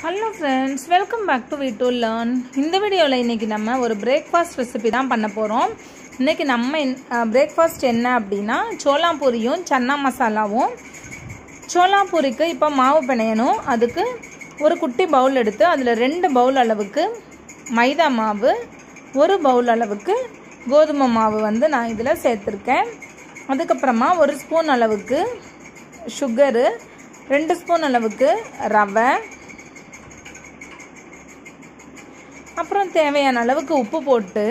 hello friends welcome back to we to learn இந்த வீடியோவில் இன்றைக்கி நம்ம ஒரு பிரேக்ஃபாஸ்ட் ரெசிபி தான் பண்ண போகிறோம் இன்றைக்கி நம்ம பிரேக்ஃபாஸ்ட் என்ன அப்படின்னா சோளாபூரியும் சன்னா மசாலாவும் சோளாபூரிக்கு இப்போ மாவு பிணையணும் அதுக்கு ஒரு குட்டி பவுல் எடுத்து அதில் ரெண்டு பவுல் அளவுக்கு மைதா மாவு ஒரு பவுல் அளவுக்கு கோதுமை மாவு வந்து நான் இதில் சேர்த்துருக்கேன் அதுக்கப்புறமா ஒரு ஸ்பூன் அளவுக்கு சுகரு ரெண்டு ஸ்பூன் அளவுக்கு ரவை அப்புறம் தேவையான அளவுக்கு உப்பு போட்டு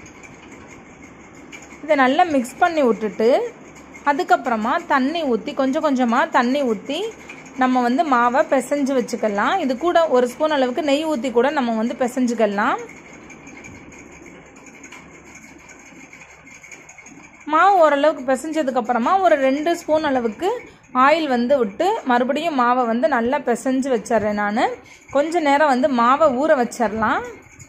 இதை நல்லா மிக்ஸ் பண்ணி விட்டுட்டு அதுக்கப்புறமா தண்ணி ஊற்றி கொஞ்சம் கொஞ்சமாக தண்ணி ஊற்றி நம்ம வந்து மாவை பிசைஞ்சு வச்சுக்கலாம் இது கூட ஒரு ஸ்பூன் அளவுக்கு நெய் ஊற்றி கூட நம்ம வந்து பிசைஞ்சுக்கலாம் மாவு ஓரளவுக்கு பிசைஞ்சதுக்கப்புறமா ஒரு ரெண்டு ஸ்பூன் அளவுக்கு ஆயில் வந்து விட்டு மறுபடியும் மாவை வந்து நல்லா பிசைஞ்சு வச்சிட்றேன் நான் கொஞ்ச நேரம் வந்து மாவை ஊற வச்சிடலாம்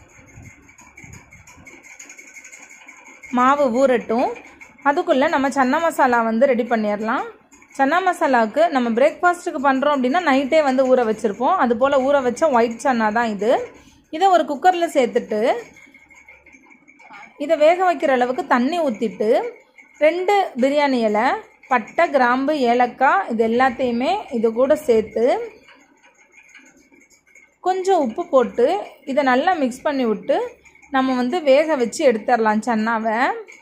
மாவு ஊறட்டும் அதுக்குள்ளே நம்ம சன்னா மசாலா வந்து ரெடி பண்ணிடலாம் சன்னா மசாலாவுக்கு நம்ம பிரேக்ஃபாஸ்ட்டுக்கு பண்ணுறோம் அப்படின்னா நைட்டே வந்து ஊற வச்சுருப்போம் அது போல் ஊற வச்ச ஒயிட் சன்னா தான் இது இதை ஒரு குக்கரில் சேர்த்துட்டு இதை வேக வைக்கிற அளவுக்கு தண்ணி ஊற்றிட்டு ரெண்டு பிரியாணி இலை பட்டை கிராம்பு ஏலக்காய் இது எல்லாத்தையுமே இது கூட சேர்த்து கொஞ்சம் உப்பு போட்டு இதை நல்லா மிக்ஸ் பண்ணி விட்டு நம்ம வந்து வேக வச்சு எடுத்துடலாம் சன்னாவை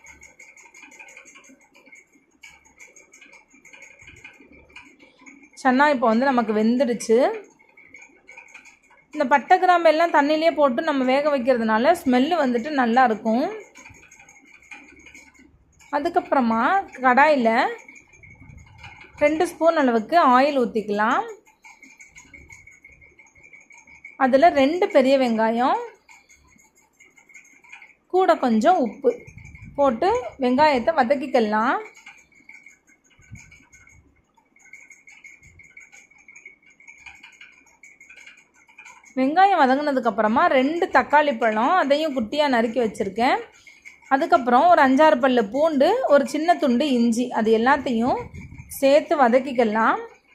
சன்னா இப்போ வந்து நமக்கு வெந்துடுச்சு இந்த பட்டை கிராம்பு எல்லாம் தண்ணியிலே போட்டு நம்ம வேக வைக்கிறதுனால ஸ்மெல்லு வந்துட்டு நல்லா இருக்கும் அதுக்கப்புறமா கடாயில் ரெண்டு ஸ்பூன் அளவுக்கு ஆயில் ஊற்றிக்கலாம் அதில் ரெண்டு பெரிய வெங்காயம் கூட கொஞ்சம் உப்பு போட்டு வெங்காயத்தை வதக்கிக்கலாம் வெங்காயம் வதங்கினதுக்கப்புறமா ரெண்டு தக்காளி பழம் அதையும் குட்டியாக நறுக்கி வச்சுருக்கேன் அதுக்கப்புறம் ஒரு அஞ்சாறு பல்லு பூண்டு ஒரு சின்ன துண்டு இஞ்சி அது எல்லாத்தையும் சேர்த்து வதக்கிக்கலாம்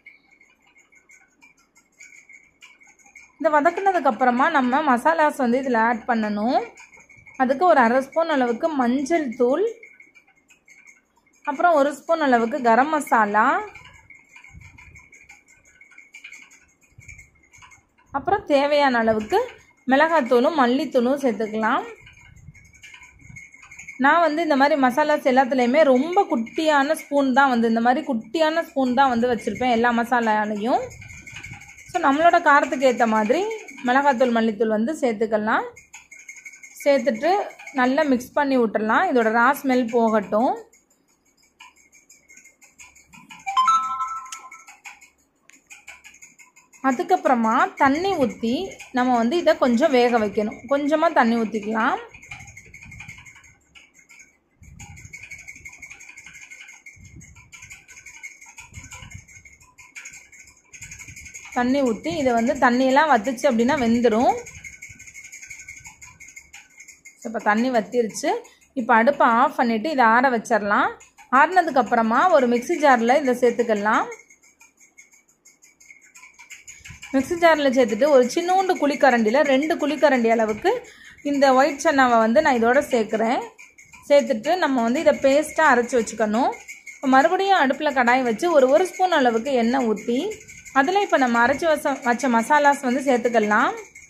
இந்த வதக்குனதுக்கப்புறமா நம்ம மசாலாஸ் வந்து இதில் ஆட் பண்ணணும் அதுக்கு ஒரு அரை ஸ்பூன் அளவுக்கு மஞ்சள் தூள் அப்புறம் ஒரு ஸ்பூன் அளவுக்கு கரம் மசாலா அப்புறம் தேவையான அளவுக்கு மிளகாத்தூளும் மல்லித்தூளும் சேர்த்துக்கலாம் நான் வந்து இந்த மாதிரி மசாலாஸ் எல்லாத்துலேயுமே ரொம்ப குட்டியான ஸ்பூன் தான் வந்து இந்த மாதிரி குட்டியான ஸ்பூன் தான் வந்து வச்சுருப்பேன் எல்லா மசாலாலையும் ஸோ நம்மளோட காரத்துக்கு ஏற்ற மாதிரி மிளகாத்தூள் மல்லித்தூள் வந்து சேர்த்துக்கலாம் சேர்த்துட்டு நல்லா மிக்ஸ் பண்ணி விட்டுறலாம் இதோட ரா ஸ்மெல் போகட்டும் அதுக்கப்புறமா தண்ணி ஊற்றி நம்ம வந்து இதை கொஞ்சம் வேக வைக்கணும் கொஞ்சமாக தண்ணி ஊற்றிக்கலாம் தண்ணி ஊற்றி இதை வந்து தண்ணியெல்லாம் வத்துச்சு அப்படின்னா வெந்துடும் இப்போ தண்ணி வத்திருச்சு இப்போ அடுப்பை ஆஃப் பண்ணிவிட்டு இதை ஆற வச்சிடலாம் ஆறினதுக்கப்புறமா ஒரு மிக்சி ஜாரில் இதை சேர்த்துக்கலாம் மிக்சி ஜாரில் சேர்த்துட்டு ஒரு சின்னூண்டு குழிக்கரண்டியில் ரெண்டு குழிக்கரண்டி அளவுக்கு இந்த ஒயிட் சன்னாவை வந்து நான் இதோட சேர்க்குறேன் சேர்த்துட்டு நம்ம வந்து இதை பேஸ்ட்டாக அரைச்சி வச்சுக்கணும் இப்போ மறுபடியும் அடுப்பில் கடாய் வச்சு ஒரு ஒரு ஸ்பூன் அளவுக்கு எண்ணெய் ஊற்றி அதில் இப்போ நம்ம அரைச்சி வச்ச வச்ச மசாலாஸ் வந்து சேர்த்துக்கலாம்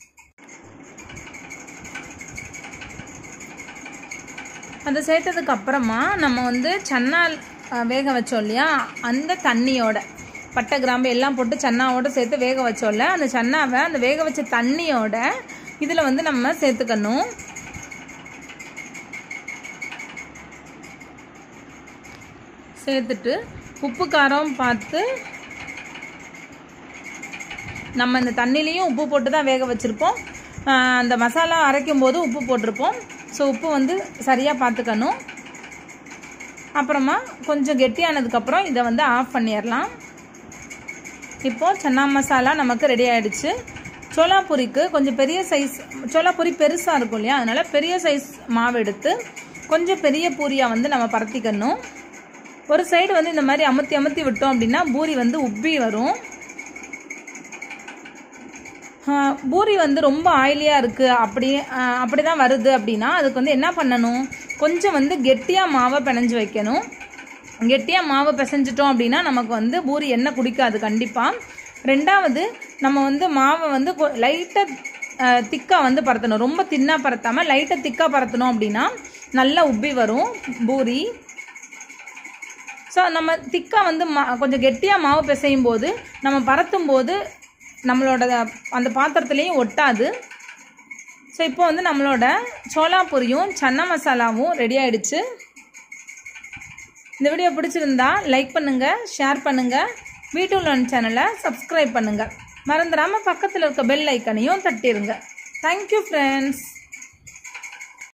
அதை சேர்த்ததுக்கு அப்புறமா நம்ம வந்து சன்னா வேக வச்சோம் இல்லையா அந்த தண்ணியோட பட்டை கிராம்பு எல்லாம் போட்டு சன்னாவோட சேர்த்து வேக வச்சோம்ல அந்த சன்னாவை அந்த வேக வச்ச தண்ணியோட இதில் வந்து நம்ம சேர்த்துக்கணும் சேர்த்துட்டு உப்பு காரம் பார்த்து நம்ம இந்த தண்ணிலையும் உப்பு போட்டு தான் வேக வச்சுருப்போம் அந்த மசாலா அரைக்கும் போது உப்பு போட்டிருப்போம் ஸோ உப்பு வந்து சரியாக பார்த்துக்கணும் அப்புறமா கொஞ்சம் கெட்டியானதுக்கப்புறம் இதை வந்து ஆஃப் பண்ணிடலாம் இப்போது சன்னா மசாலா நமக்கு ரெடி ஆகிடுச்சு சோளாபூரிக்கு கொஞ்சம் பெரிய சைஸ் சோளாபூரி பெருசாக இருக்கும் இல்லையா அதனால் பெரிய சைஸ் மாவு எடுத்து கொஞ்சம் பெரிய பூரியாக வந்து நம்ம பரத்திக்கணும் ஒரு சைடு வந்து இந்த மாதிரி அமுத்தி அமுத்தி விட்டோம் அப்படின்னா பூரி வந்து உப்பி வரும் ஆஹ், பூரி வந்து ரொம்ப ஆயிலியாக இருக்குது அப்படி ஆஹ், அப்படி தான் வருது அப்படின்னா அதுக்கு வந்து என்ன பண்ணணும் கொஞ்சம் வந்து கெட்டியாக மாவை பிணைஞ்சு வைக்கணும் கெட்டியாக மாவை பிசைஞ்சிட்டோம் அப்படின்னா நமக்கு வந்து பூரி எண்ணெய் குடிக்காது கண்டிப்பாக ரெண்டாவது நம்ம வந்து மாவை வந்து லைட்டாக திக்காக வந்து பரத்தணும் ரொம்ப தின்னாக பரத்தாமல் லைட்டாக திக்காக பரத்தணும் அப்படின்னா நல்லா உப்பி வரும் பூரி ஸோ நம்ம திக்காக வந்து மா கொஞ்சம் கெட்டியாக மாவு பிசையும் போது நம்ம பரத்தும் போது நம்மளோட அந்த பாத்திரத்துலேயும் ஒட்டாது ஸோ இப்போ வந்து நம்மளோட சோளா பூரியும் சன்னா மசாலாவும் ரெடி ஆயிடுச்சு இந்த வீடியோ பிடிச்சிருந்தா லைக் பண்ணுங்கள் ஷேர் பண்ணுங்கள் வீட்டு சேனலை சப்ஸ்கிரைப் பண்ணுங்கள் மறந்துடாமல் பக்கத்தில் இருக்க பெல் ஐக்கனையும் தட்டிடுங்க தேங்க்யூ ஃப்ரெண்ட்ஸ்